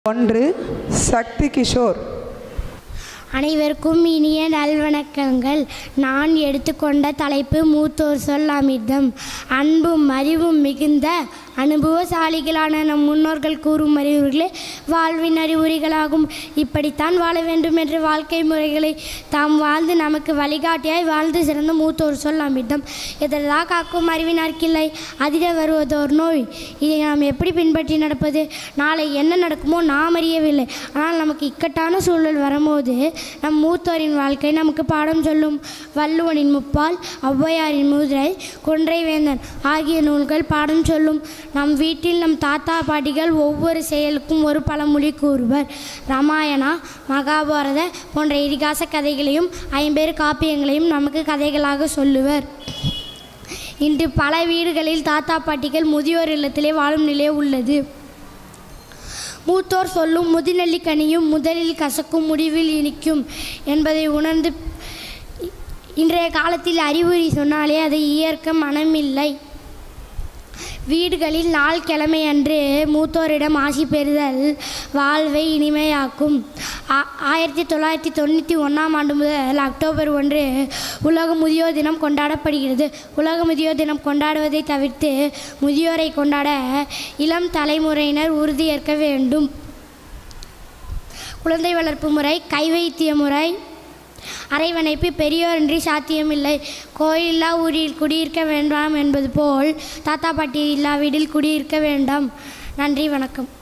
ஒன்று சக்தி கிஷோர் அனைவருக்கும் இனிய நல்வணக்கங்கள் நான் எடுத்துக்கொண்ட தலைப்பு மூத்தோர் சொல் அமிர்தம் அன்பும் அறிவும் மிகுந்த அனுபவசாலிகளான நம் முன்னோர்கள் கூறும் அறிவுகளே வாழ்வின் அறிவுரைகளாகும் இப்படித்தான் வாழ வேண்டும் என்ற வாழ்க்கை முறைகளை தாம் வாழ்ந்து நமக்கு வழிகாட்டியாய் வாழ்ந்து சிறந்த மூத்தோர் சொல் அமிர்தம் இதெல்லா காக்கும் அறிவினார்க்கில்லை அதிர வருவதோர் நோய் இதை நாம் எப்படி பின்பற்றி நடப்பது நாளை என்ன நடக்குமோ நாம் அறியவில்லை ஆனால் நமக்கு இக்கட்டான சூழல் வரும்போது நம் மூத்தோரின் வாழ்க்கை நமக்கு பாடம் சொல்லும் வள்ளுவனின் முப்பால் ஔவையாரின் முதிரை கொன்றை வேந்தன் ஆகிய நூல்கள் பாடம் சொல்லும் நம் வீட்டில் நம் தாத்தா பாட்டிகள் ஒவ்வொரு செயலுக்கும் ஒரு பழமொழி கூறுவர் ராமாயணா மகாபாரத போன்ற இதிகாச கதைகளையும் ஐம்பெரு காப்பியங்களையும் நமக்கு கதைகளாக சொல்லுவர் இன்று பல வீடுகளில் தாத்தா பாட்டிகள் முதியோர் இல்லத்திலே வாழும் நிலை உள்ளது மூத்தோர் சொல்லும் முதுநெல்லிக்கனியும் முதலில் கசக்கும் முடிவில் இனிக்கும் என்பதை உணர்ந்து இ- இன்றைய காலத்தில் அறிவுரை சொன்னாலே அதை இயற்க மனமில்லை வீடுகளில் நாள் கிழமை அன்று மூத்தோரிடம் ஆசி பெறுதல் வாழ்வை இனிமையாக்கும் ஆ- ஆயிரத்தி தொள்ளாயிரத்தி தொண்ணூற்றி ஒன்றாம் ஆண்டு முதல் அக்டோபர் ஒன்று உலக முதியோர் தினம் கொண்டாடப்படுகிறது உலக முதியோர் தினம் கொண்டாடுவதை தவிர்த்து முதியோரை கொண்டாட இளம் தலைமுறையினர் உறுதியேற்க வேண்டும் குழந்தை வளர்ப்பு முறை கை வைத்திய முறை அரைவணைப்பு பெரியோரின்றி சாத்தியமில்லை கோயில்லா ஊரில் குடியிருக்க வேண்டாம் என்பது போல் தாத்தா பாட்டி இல்லா வீட்டில் குடியிருக்க வேண்டாம் நன்றி வணக்கம்